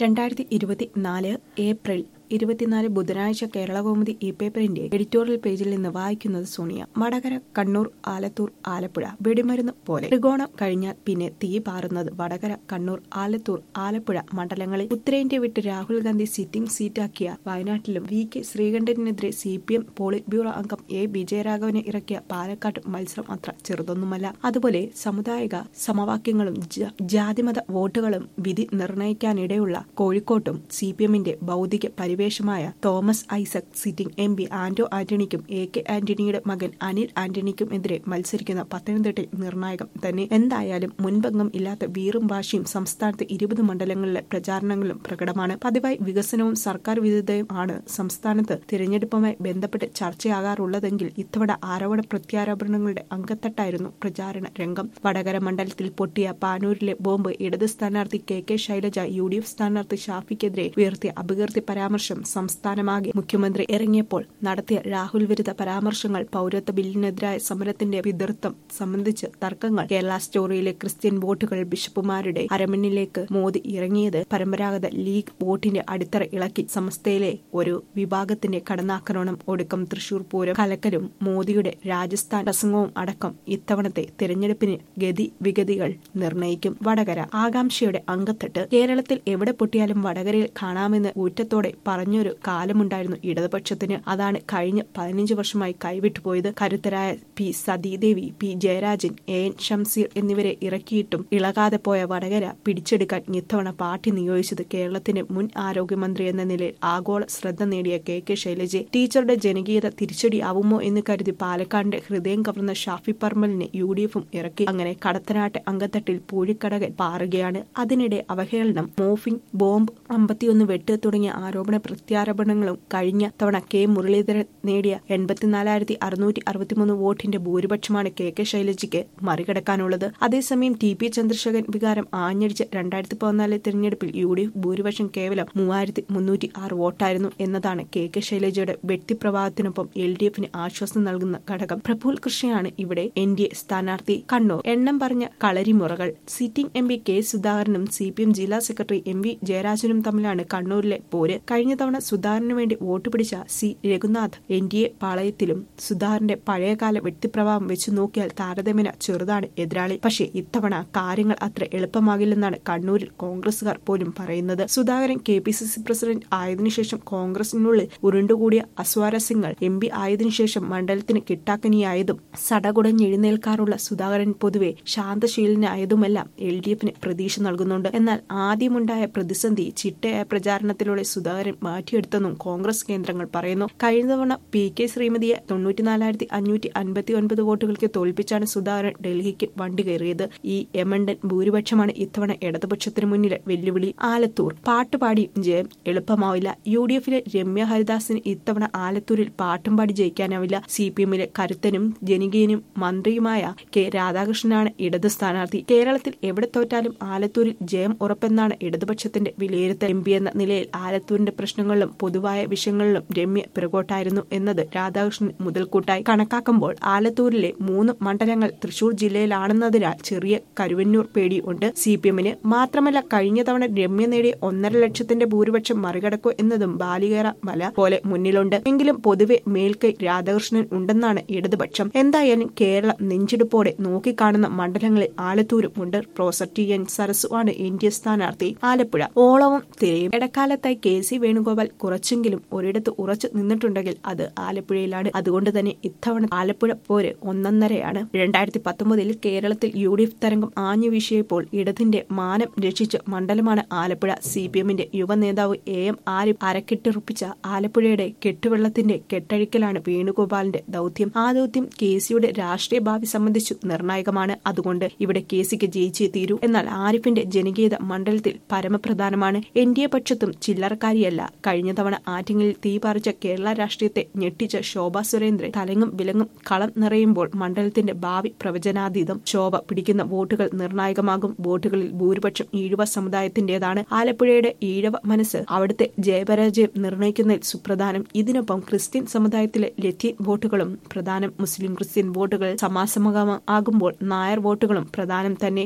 രണ്ടായിരത്തി ഇരുപത്തിനാല് ഏപ്രിൽ ഇരുപത്തിനാല് ബുധനാഴ്ച കേരളകൗമുദി ഇ പേപ്പറിന്റെ എഡിറ്റോറിയൽ പേജിൽ നിന്ന് വായിക്കുന്നത് സോണിയ വടകര കണ്ണൂർ ആലത്തൂർ ആലപ്പുഴ വെടിമരുന്ന് പോലെ ത്രികോണം കഴിഞ്ഞാൽ പിന്നെ തീ പാറുന്നത് വടകര കണ്ണൂർ ആലത്തൂർ ആലപ്പുഴ മണ്ഡലങ്ങളിൽ ഉത്തരേന്ത്യ വിട്ട് രാഹുൽ ഗാന്ധി സിറ്റിംഗ് സീറ്റാക്കിയ വയനാട്ടിലും വി കെ ശ്രീകണ്ഠനെതിരെ C P M polit bureau അംഗം എ വിജയരാഘവനെ ഇറക്കിയ പാലക്കാട്ട് മത്സരം അത്ര ചെറുതൊന്നുമല്ല അതുപോലെ സമുദായിക സമവാക്യങ്ങളും ജ- ജാതിമത വോട്ടുകളും വിധി നിർണയിക്കാനിടയുള്ള കോഴിക്കോട്ടും സി പി എമ്മിന്റെ ഭൗതിക പരിവേഷമായ Thomas Isaac sitting M P Anto ആന്റണിക്കും എ കെ ആന്റണിയുടെ മകൻ അനിൽ ആന്റണിക്കും എതിരെ മത്സരിക്കുന്ന പത്തനംതിട്ടയിൽ നിർണായകം തന്നെ എന്തായാലും മുൻപെങ്ങും ഇല്ലാത്ത വീറും വാശിയും സംസ്ഥാനത്തെ ഇരുപത് മണ്ഡലങ്ങളിലെ പ്രചാരണങ്ങളും പ്രകടമാണ് പതിവായി വികസനവും സർക്കാർ വിരുദ്ധയും ആണ് സംസ്ഥാനത്ത് തിരഞ്ഞെടുപ്പുമായി ബന്ധപ്പെട്ട് ചർച്ചയാകാറുള്ളതെങ്കിൽ ഇത്തവണ ആരോപണ പ്രത്യാരോപണങ്ങളുടെ അങ്കത്തട്ടായിരുന്നു പ്രചാരണ രംഗം വടകര മണ്ഡലത്തിൽ പൊട്ടിയ പാനൂരിലെ ബോംബ് ഇടത് സ്ഥാനാർത്ഥി K K Shailaja U D F സ്ഥാനാർത്ഥി ഷാഫിക്കെതിരെ ഉയർത്തിയ അപകീർത്തി പരാമർശം സംസ്ഥാനമാകെ മുഖ്യമന്ത്രി ഇറങ്ങിയപ്പോൾ നടത്തിയ രാഹുൽ വിരുദ്ധ പരാമർശങ്ങൾ പൌരത്വ ബില്ലിനെതിരായ സമരത്തിന്റെ വിതൃത്വം സംബന്ധിച്ച് തർക്കങ്ങൾ കേരള സ്റ്റോറിയിലെ ക്രിസ്ത്യൻ വോട്ടുകൾ ബിഷപ്പുമാരുടെ അരമണിലേക്ക് മോദി ഇറങ്ങിയത് പരമ്പരാഗത ലീഗ് വോട്ടിന്റെ അടിത്തറ ഇളക്കി സമസ്തയിലെ ഒരു വിഭാഗത്തിന്റെ കടന്നാക്രമണം ഒടുക്കം തൃശൂർ പൂരം കലക്കലും മോദിയുടെ രാജസ്ഥാൻ പ്രസംഗവും അടക്കം ഇത്തവണത്തെ തിരഞ്ഞെടുപ്പിന് ഗതി വിഗതികൾ നിർണയിക്കും വടകര ആകാംക്ഷയുടെ അങ്കത്തട്ട് കേരളത്തിൽ എവിടെ പൊട്ടിയാലും വടകരയിൽ കാണാമെന്ന് ഊറ്റത്തോടെ പറഞ്ഞൊരു കാലമുണ്ടായിരുന്നു ഇടതുപക്ഷത്തിന് അതാണ് കഴിഞ്ഞ പതിനഞ്ച് വർഷമായി കൈവിട്ടുപോയത് കരുത്തരായ P Sathidevi P Jayarajan A N Shamseer എന്നിവരെ ഇറക്കിയിട്ടും ഇളകാതെ പോയ വടകര പിടിച്ചെടുക്കാൻ ഇത്തവണ പാർട്ടി നിയോഗിച്ചത് കേരളത്തിന്റെ മുൻ ആരോഗ്യമന്ത്രി എന്ന നിലയിൽ ആഗോള ശ്രദ്ധ നേടിയ കെ കെ ശൈലജയെ ടീച്ചറുടെ ജനകീയത തിരിച്ചടിയാവുമോ എന്ന് കരുതി പാലക്കാടിന്റെ ഹൃദയം കവർന്ന ഷാഫി പർമലിനെ യു ഡി എഫും ഇറക്കി അങ്ങനെ കടത്തനാട്ടെ അങ്കത്തട്ടിൽ പൂഴിക്കടകൻ പാറുകയാണ് അതിനിടെ അവഹേളനം മോഫിംഗ് ബോംബ് അമ്പത്തിയൊന്ന് വെട്ട് തുടങ്ങിയ ആരോപണ പ്രത്യാരോപണങ്ങളും കഴിഞ്ഞ തവണ കെ മുരളീധരൻ നേടിയ എൺപത്തിനാലായിരത്തി അറുന്നൂറ്റി അറുപത്തിമൂന്ന് വോട്ടിന്റെ ഭൂരിപക്ഷമാണ് കെ കെ ശൈലജയ്ക്ക് മറികടക്കാനുള്ളത് അതേസമയം ടി പി ചന്ദ്രശേഖരൻ വികാരം ആഞ്ഞടിച്ച രണ്ടായിരത്തി പതിനാലിലെ തെരഞ്ഞെടുപ്പിൽ യു ഡി എഫ് ഭൂരിപക്ഷം കേവലം മൂവായിരത്തി മുന്നൂറ്റി ആറ് വോട്ടായിരുന്നു എന്നതാണ് കെ കെ ശൈലജയുടെ വ്യക്തിപ്രഭാവത്തിനൊപ്പം എൽ ഡി എഫിന് ആശ്വാസം നൽകുന്ന ഘടകം പ്രഫുൽ കൃഷ്ണയാണ് ഇവിടെ എൻ ഡി എ സ്ഥാനാർത്ഥി കണ്ണൂർ എണ്ണം പറഞ്ഞ കളരിമുറകൾ സിറ്റിംഗ് എം പി കെ സുധാകരനും സി പി എം ജില്ലാ സെക്രട്ടറി എം വി ജയരാജനും തമ്മിലാണ് കണ്ണൂരിലെ പോര് കഴിഞ്ഞ തവണ സുധാകരന് വേണ്ടി വോട്ട് പിടിച്ച C Raghunath N D A പാളയത്തിലും സുധാകരന്റെ പഴയകാല വ്യക്തിപ്രഭാവം വെച്ച് നോക്കിയാൽ താരതമ്യേന ചെറുതാണ് എതിരാളി പക്ഷേ ഇത്തവണ കാര്യങ്ങൾ അത്ര എളുപ്പമാകില്ലെന്നാണ് കണ്ണൂരിൽ കോൺഗ്രസുകാർ പോലും പറയുന്നത് Sudhakaran K P C C president ആയതിനുശേഷം കോൺഗ്രസിനുള്ളിൽ ഉരുണ്ടുകൂടിയ അസ്വാരസ്യങ്ങൾ എം പി ആയതിനുശേഷം മണ്ഡലത്തിന് കിട്ടാക്കനിയായതും സടകുടഞ്ഞെഴുന്നേൽക്കാറുള്ള സുധാകരൻ പൊതുവെ ശാന്തശീലനായതുമെല്ലാം എൽ ഡി എഫിന് പ്രതീക്ഷ നൽകുന്നുണ്ട് എന്നാൽ ആദ്യമുണ്ടായ പ്രതിസന്ധി ചിട്ടയായ പ്രചാരണത്തിലൂടെ സുധാകരൻ മാറ്റിയെടുത്തെന്നും കോൺഗ്രസ് കേന്ദ്രങ്ങൾ പറയുന്നു കഴിഞ്ഞ തവണ പി കെ ശ്രീമതിയെ തൊണ്ണൂറ്റിനാലായിരത്തി അഞ്ഞൂറ്റി അൻപത്തി ഒൻപത് വോട്ടുകൾക്ക് തോൽപ്പിച്ചാണ് സുധാകരൻ ഡൽഹിക്ക് വണ്ടി കയറിയത് ഈ യമണ്ടൻ ഭൂരിപക്ഷമാണ് ഇത്തവണ ഇടതുപക്ഷത്തിന് മുന്നിലെ വെല്ലുവിളി ആലത്തൂർ പാട്ടുപാടി ജയം എളുപ്പമാവില്ല യു ഡി എഫിലെ രമ്യ ഹരിദാസിന് ഇത്തവണ ആലത്തൂരിൽ പാട്ടും പാടി ജയിക്കാനാവില്ല സി പി എമ്മിലെ കരുത്തനും ജനകീയനും മന്ത്രിയുമായ കെ രാധാകൃഷ്ണനാണ് ഇടത് സ്ഥാനാർത്ഥി കേരളത്തിൽ എവിടെ തോറ്റാലും ആലത്തൂരിൽ ജയം ഉറപ്പെന്നാണ് ഇടതുപക്ഷത്തിന്റെ വിലയിരുത്തൽ എം പി എന്ന നിലയിൽ ആലത്തൂരിന്റെ പ്രശ്നങ്ങളിലും പൊതുവായ വിഷയങ്ങളിലും രമ്യ പിറകോട്ടായിരുന്നു എന്നത് രാധാകൃഷ്ണൻ മുതൽക്കൂട്ടായി കണക്കാക്കുമ്പോൾ ആലത്തൂരിലെ മൂന്ന് മണ്ഡലങ്ങൾ തൃശൂർ ജില്ലയിലാണെന്നതിനാൽ ചെറിയ കരുവന്നൂർ പേടി ഉണ്ട് സി പി എമ്മിന് മാത്രമല്ല കഴിഞ്ഞ തവണ രമ്യ നേടിയ ഒന്നര ലക്ഷത്തിന്റെ ഭൂരിപക്ഷം മറികടക്കോ എന്നതും ബാലികേറ മല പോലെ മുന്നിലുണ്ട് എങ്കിലും പൊതുവെ മേൽക്കൈ രാധാകൃഷ്ണൻ ഉണ്ടെന്നാണ് ഇടതുപക്ഷം എന്തായാലും കേരളം നെഞ്ചെടുപ്പോടെ നോക്കിക്കാണുന്ന മണ്ഡലങ്ങളിൽ ആലത്തൂരും ഉണ്ട് പ്രൊഫസർ ടി എൻ സരസുവാണ് എൻ ഡി എ സ്ഥാനാർത്ഥി ആലപ്പുഴ ഓളവും തിരയും ഇടക്കാലത്തായി കെ സി വേണുഗോപാൽ കുറച്ചെങ്കിലും ഒരിടത്ത് ഉറച്ചു നിന്നിട്ടുണ്ടെങ്കിൽ അത് ആലപ്പുഴയിലാണ് അതുകൊണ്ട് തന്നെ ഇത്തവണ ആലപ്പുഴ പോര് ഒന്നൊന്നരയാണ് രണ്ടായിരത്തി പത്തൊമ്പതിൽ കേരളത്തിൽ യു ഡി എഫ് തരംഗം ആഞ്ഞു വീശിയപ്പോൾ ഇടതിന്റെ മാനം രക്ഷിച്ച മണ്ഡലമാണ് ആലപ്പുഴ സി പി എമ്മിന്റെ യുവ നേതാവ് എ എം ആരിഫ് അരക്കെട്ടുറപ്പിച്ച ആലപ്പുഴയുടെ കെട്ടുവെള്ളത്തിന്റെ കെട്ടഴിക്കലാണ് വേണുഗോപാലിന്റെ ദൗത്യം ആ ദൗത്യം കെ സിയുടെ രാഷ്ട്രീയ ഭാവി സംബന്ധിച്ചു നിർണായകമാണ് അതുകൊണ്ട് ഇവിടെ കെ സിക്ക് ജയിച്ചേ തീരൂ എന്നാൽ ആരിഫിന്റെ ജനകീയത മണ്ഡലത്തിൽ പരമപ്രധാനമാണ് എൻ ഡി എ പക്ഷത്തും ചില്ലറക്കാരിയല്ല കഴിഞ്ഞ തവണ ആറ്റിങ്ങലിൽ തീ പാറിച്ച കേരള രാഷ്ട്രീയത്തെ ഞെട്ടിച്ച ശോഭ സുരേന്ദ്രൻ തലങ്ങും വിലങ്ങും കളം നിറയുമ്പോൾ മണ്ഡലത്തിന്റെ ഭാവി പ്രവചനാതീതം ശോഭ പിടിക്കുന്ന വോട്ടുകൾ നിർണായകമാകും വോട്ടുകളിൽ ഭൂരിപക്ഷം ഈഴവ സമുദായത്തിന്റേതാണ് ആലപ്പുഴയുടെ ഈഴവ മനസ്സ് അവിടുത്തെ ജയപരാജയം നിർണയിക്കുന്നതിൽ സുപ്രധാനം ഇതിനൊപ്പം ക്രിസ്ത്യൻ സമുദായത്തിലെ ലത്തീൻ വോട്ടുകളും പ്രധാനം മുസ്ലിം ക്രിസ്ത്യൻ വോട്ടുകൾ സമാസമകമാകുമ്പോൾ നായർ വോട്ടുകളും പ്രധാനം തന്നെ